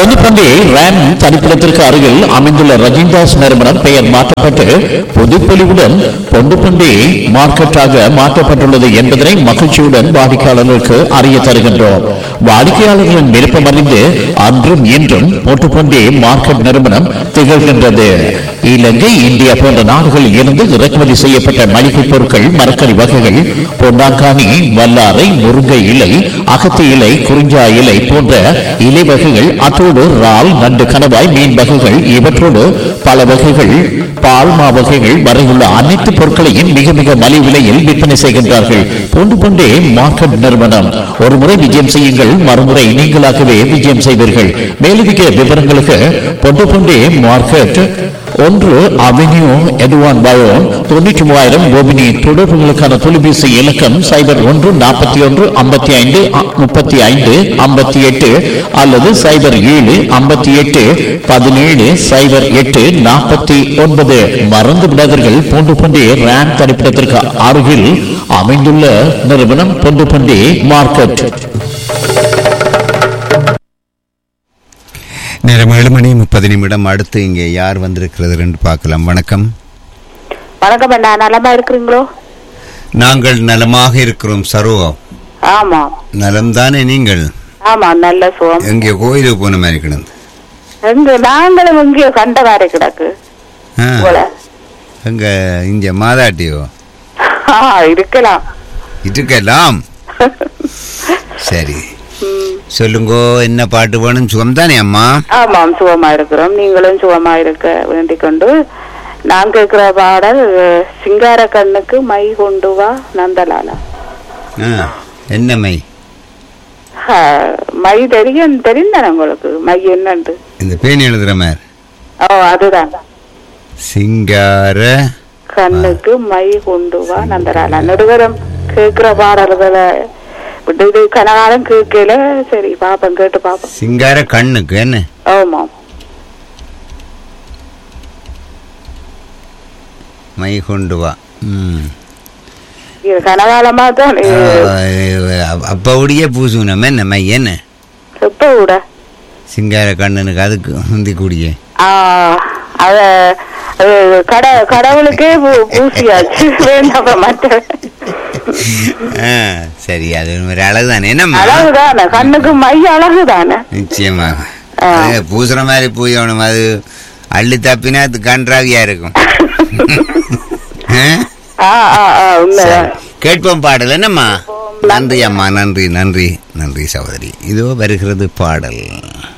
பொதுப்பண்டி RAM தனிப்பிடத்திற்கு அருகில் அமைந்துள்ள ரஜினிதாஸ் நிறுவனம் பெயர் மாற்றப்பட்டு புதுப்பொலிவுடன் பொண்டுப்பண்டி மார்க்கெட்டாக மாற்றப்பட்டுள்ளது என்பதனை மகிழ்ச்சியுடன் வாடிக்கையாளர்களுக்கு அறிய தருகின்றோம் வாடிக்கையாளர்களின் விருப்பம் அறிந்து அன்றும் இன்றும் பொட்டுப்பண்டி மார்க்கெட் நிறுவனம் திகழ்கின்றது இலங்கை இந்தியா போன்ற நாடுகளில் இருந்து இறக்குமதி செய்யப்பட்ட மளிகை பொருட்கள் மரக்கறி வகைகள் பொன்னாங்கானி வல்லாரை முருங்கை இலை அகத்தி இலை குறிஞ்சா இலை போன்ற இலை வகைகள் அத்தோடு இறால் நண்டு கணவாய் மீன் வகைகள் இவற்றோடு பல வகைகள் பால்மா வகைகள் வரையுள்ள அனைத்து பொருட்களையும் மிக மிக மலிவு விலையில் விற்பனை செய்கின்றார்கள் பொண்டு பொண்டே மார்க்கெட் நிறுவனம் ஒரு முறை விஜயம் செய்யுங்கள் மறுமுறை நீங்களாகவே விஜயம் செய்வீர்கள் மேலதிக விவரங்களுக்கு பொண்டு பொண்டே மார்க்கெட் ஒன்று அவென்யூ எதுவான் பயோன் தொண்ணூற்றி மூவாயிரம் கோபினி தொடர்புகளுக்கான தொலைபேசி இலக்கம் சைபர் ஒன்று நாற்பத்தி ஒன்று ஐம்பத்தி ஐந்து முப்பத்தி ஐந்து ஐம்பத்தி எட்டு அல்லது சைபர் ஏழு ஐம்பத்தி எட்டு பதினேழு சைபர் எட்டு நாற்பத்தி ஒன்பது மறந்து விடாதீர்கள் பூண்டு பண்டி ரேம் தனிப்பிடத்திற்கு அருகில் அமைந்துள்ள நிறுவனம் பொண்டு பண்டி மார்க்கெட் நேரம் ஏழு மணி முப்பது நிமிடம் அடுத்து இங்கே யார் வந்திருக்கிறது என்று பார்க்கலாம் வணக்கம் வணக்கம் அண்ணா நலமா இருக்கிறீங்களோ நாங்கள் நலமாக இருக்கிறோம் சர்வா ஆமா நலம்தானே நீங்கள் ஆமா நல்ல சுகம் எங்கே கோயிலுக்கு போன மாதிரி கிடந்து எங்க நாங்களும் இங்கே கண்டவாறு கிடக்கு ஆ, போல எங்க இங்க மாதாட்டியோ ஆ, இருக்கலாம் இருக்கலாம் சரி ம். சொல்லுங்கோ என்ன பாட்டு வேணும் சுகம் தானே அம்மா ஆமாம் சுகமா இருக்கிறோம் நீங்களும் சுகமா இருக்க வேண்டிக் கொண்டு நான் கேட்கிற பாடல் சிங்கார கண்ணுக்கு மை கொண்டு வா நந்தலாலா ஆ, என்ன மை ஆ, மை தெரியும் தெரிந்தானே உங்களுக்கு மை என்னண்டு இந்த பேணி எழுதுற மாதிரி ஓ அதுதான் சிங்கார கண்ணுக்கு மை கொண்டு வா நந்தலாலா நெடுகரம் கேட்கிற பாடல்களை விட்டு இது கனகாலம் கேட்கல சரி பாப்போம் கேட்டு பாப்போம் சிங்கார கண்ணுக்கு என்ன ஆமாம் மை கொண்டு வா ம் இது கனகாலமா தான் அப்பவுடைய பூசுனம் என்ன மை என்ன எப்ப விட சிங்கார கண்ணனுக்கு அதுக்கு முந்தி கூடிய ஆ, அத அது கட கடவுளுக்கே பூ- பூசியாச்சு வேண்டாம் மற்ற ஆ, சரி அது ஒரு அழகுதானே என்னம்மா அழகுதானே கண்ணுக்கு மை அழகுதானே நிச்சயமாக ஆ. அது பூசுற மாதிரி பூயணும் அது அள்ளி தப்பினா அது கன்றாவியா இருக்கும் ஆ? ஆ ஆ ஆ உண்மைதான் சரி. கேட்போம் பாடல் என்னம்மா நன்றி அம்மா நன்றி நன்றி நன்றி சகோதரி இதோ வருகிறது பாடல்